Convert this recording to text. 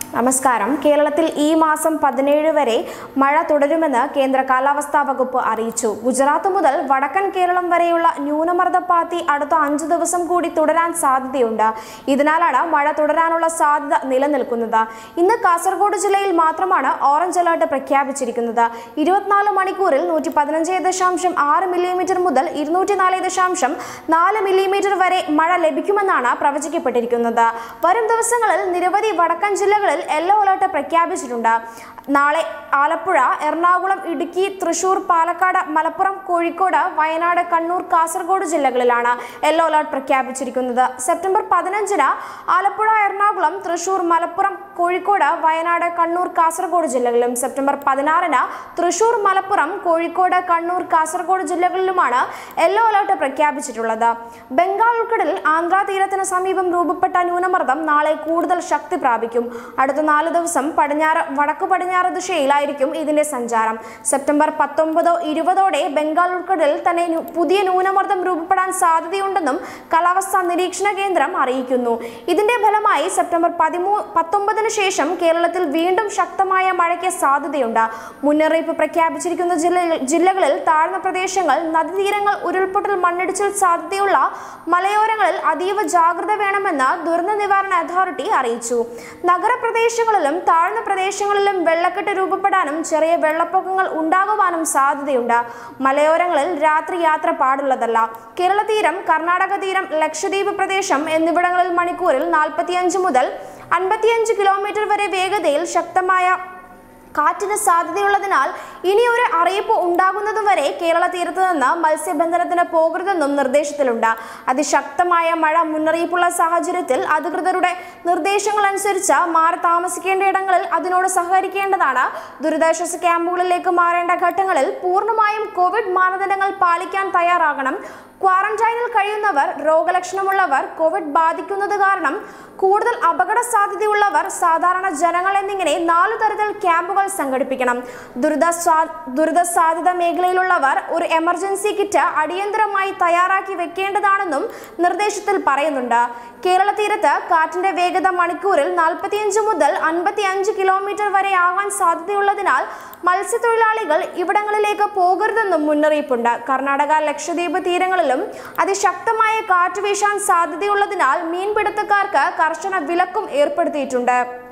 നമസ്കാരം കേരളത്തിൽ ഈ മാസം പതിനേഴ് വരെ മഴ തുടരുമെന്ന് കേന്ദ്ര കാലാവസ്ഥാ വകുപ്പ് അറിയിച്ചു ഗുജറാത്ത് മുതൽ വടക്കൻ കേരളം വരെയുള്ള ന്യൂനമർദ്ദപ്പാത്തി അടുത്ത അഞ്ചു ദിവസം കൂടി തുടരാൻ സാധ്യതയുണ്ട് ഇതിനാലാണ് മഴ തുടരാനുള്ള സാധ്യത നിലനിൽക്കുന്നത് ഇന്ന് കാസർഗോഡ് ജില്ലയിൽ മാത്രമാണ് ഓറഞ്ച് അലർട്ട് പ്രഖ്യാപിച്ചിരിക്കുന്നത് ഇരുപത്തിനാല് മണിക്കൂറിൽ നൂറ്റി പതിനഞ്ച് ദശാംശം ആറ് മില്ലിമീറ്റർ മുതൽ ഇരുന്നൂറ്റി നാല് ദശാംശം നാല് മില്ലിമീറ്റർ വരെ മഴ ലഭിക്കുമെന്നാണ് പ്രവചിക്കപ്പെട്ടിരിക്കുന്നത് വരും ദിവസങ്ങളിൽ നിരവധി വടക്കൻ ജില്ലകളിൽ യെല്ലോ അലർട്ട് പ്രഖ്യാപിച്ചിട്ടുണ്ട് നാളെ ആലപ്പുഴ എറണാകുളം ഇടുക്കി തൃശൂർ പാലക്കാട് മലപ്പുറം കോഴിക്കോട് വയനാട് കണ്ണൂർ കാസർഗോഡ് ജില്ലകളിലാണ് യെല്ലോ അലർട്ട് പ്രഖ്യാപിച്ചിരിക്കുന്നത് സെപ്റ്റംബർ പതിനഞ്ചിന് ആലപ്പുഴ എറണാകുളം തൃശൂർ മലപ്പുറം കോഴിക്കോട് വയനാട് കണ്ണൂർ കാസർഗോഡ് ജില്ലകളിലും സെപ്റ്റംബർ പതിനാറിന് തൃശൂർ മലപ്പുറം കോഴിക്കോട് കണ്ണൂർ കാസർഗോഡ് ജില്ലകളിലുമാണ് യെല്ലോ അലർട്ട് പ്രഖ്യാപിച്ചിട്ടുള്ളത് ബംഗാൾ ഉൾക്കടലിൽ ആന്ധ്രാ തീരത്തിന് സമീപം രൂപപ്പെട്ട ന്യൂനമർദ്ദം നാളെ കൂടുതൽ ശക്തി പ്രാപിക്കും അടുത്ത നാല് ദിവസം പടിഞ്ഞാറ് വടക്കു പടിഞ്ഞാറ് ദിശയിലായിരിക്കും ഇതിന്റെ സഞ്ചാരം സെപ്റ്റംബർ പത്തൊമ്പതോ ഇരുപതോടെ ബംഗാൾ ഉൾക്കടലിൽ തന്നെ ന്യൂ- പുതിയ ന്യൂനമർദ്ദം രൂപപ്പെടാൻ സാധ്യതയുണ്ടെന്നും കാലാവസ്ഥാ നിരീക്ഷണ കേന്ദ്രം അറിയിക്കുന്നു ഇതിന്റെ ഫലമായി സെപ്റ്റംബർ പതിമൂ പത്തൊമ്പതിന് ശേഷം കേരളത്തിൽ വീണ്ടും ശക്തമായ മഴയ്ക്ക് സാധ്യതയുണ്ട് മുന്നറിയിപ്പ് പ്രഖ്യാപിച്ചിരിക്കുന്ന ജില്ലകൾ ജില്ലകളിൽ താഴ്ന്ന പ്രദേശങ്ങൾ നദീതീരങ്ങൾ ഉരുൾപൊട്ടൽ മണ്ണിടിച്ചിൽ സാധ്യതയുള്ള മലയോരങ്ങളിൽ അതീവ ജാഗ്രത വേണമെന്ന് ദുരന്ത നിവാരണ അതോറിറ്റി അറിയിച്ചു നഗരപ്രദേശങ്ങളിലും താഴ്ന്ന പ്രദേശങ്ങളിലും വെള്ളക്കെട്ട് രൂപപ്പെടാനും ചെറിയ വെള്ളപ്പൊക്കങ്ങൾ ഉണ്ടാകുവാനും സാധ്യതയുണ്ട് മലയോരങ്ങളിൽ രാത്രി യാത്ര പാടുള്ളതല്ല കേരള തീരം കർണാടക തീരം ലക്ഷദ്വീപ് പ്രദേശം എന്നിവിടങ്ങളിൽ മണിക്കൂറിൽ നാൽപ്പത്തിയഞ്ച് മുതൽ അൻപത്തിയഞ്ച് കിലോമീറ്റർ വരെ വേഗതയിൽ ശക്തമായ കാറ്റിന് സാധ്യതയുള്ളതിനാൽ ഇനി ഒരു അറിയിപ്പ് ഉണ്ടാകുന്നതുവരെ കേരള തീരത്ത് നിന്ന് മത്സ്യബന്ധനത്തിന് പോകരുതെന്നും നിർദ്ദേശത്തിലുണ്ട് അതിശക്തമായ മഴ മുന്നറിയിപ്പുള്ള സാഹചര്യത്തിൽ അധികൃതരുടെ നിർദ്ദേശങ്ങൾ അനുസരിച്ച് മാറി താമസിക്കേണ്ട ഇടങ്ങളിൽ അതിനോട് സഹകരിക്കേണ്ടതാണ് ദുരിതാശ്വാസ ക്യാമ്പുകളിലേക്ക് മാറേണ്ട ഘട്ടങ്ങളിൽ പൂർണ്ണമായും കോവിഡ് മാനദണ്ഡങ്ങൾ പാലിക്കാൻ തയ്യാറാകണം ക്വാറന്റൈനിൽ കഴിയുന്നവർ രോഗലക്ഷണമുള്ളവർ കോവിഡ് ബാധിക്കുന്നത് കാരണം കൂടുതൽ അപകട സാധ്യതയുള്ളവർ സാധാരണ ജനങ്ങൾ എന്നിങ്ങനെ നാലു തരത്തിൽ ക്യാമ്പുകൾ സംഘടിപ്പിക്കണം ദുരിത സ്വാ- ദുരിത സാധ്യത മേഖലയിലുള്ളവർ ഒരു എമർജൻസി കിറ്റ് അടിയന്തരമായി തയ്യാറാക്കി വെക്കേണ്ടതാണെന്നും നിർദ്ദേശത്തിൽ പറയുന്നുണ്ട് കേരള തീരത്ത് കാറ്റിന്റെ വേഗത മണിക്കൂറിൽ നാൽപ്പത്തിയഞ്ച് മുതൽ അൻപത്തി അഞ്ച് കിലോമീറ്റർ വരെ ആകാൻ സാധ്യതയുള്ളതിനാൽ മത്സ്യത്തൊഴിലാളികൾ ഇവിടങ്ങളിലേക്ക് പോകരുതെന്നും മുന്നറിയിപ്പുണ്ട് കർണാടക ലക്ഷദ്വീപ് തീരങ്ങളിലും അതിശക്തമായ കാറ്റ് വീശാൻ സാധ്യതയുള്ളതിനാൽ മീൻപിടുത്തക്കാർക്ക് കർശന വിലക്കും ഏർപ്പെടുത്തിയിട്ടുണ്ട്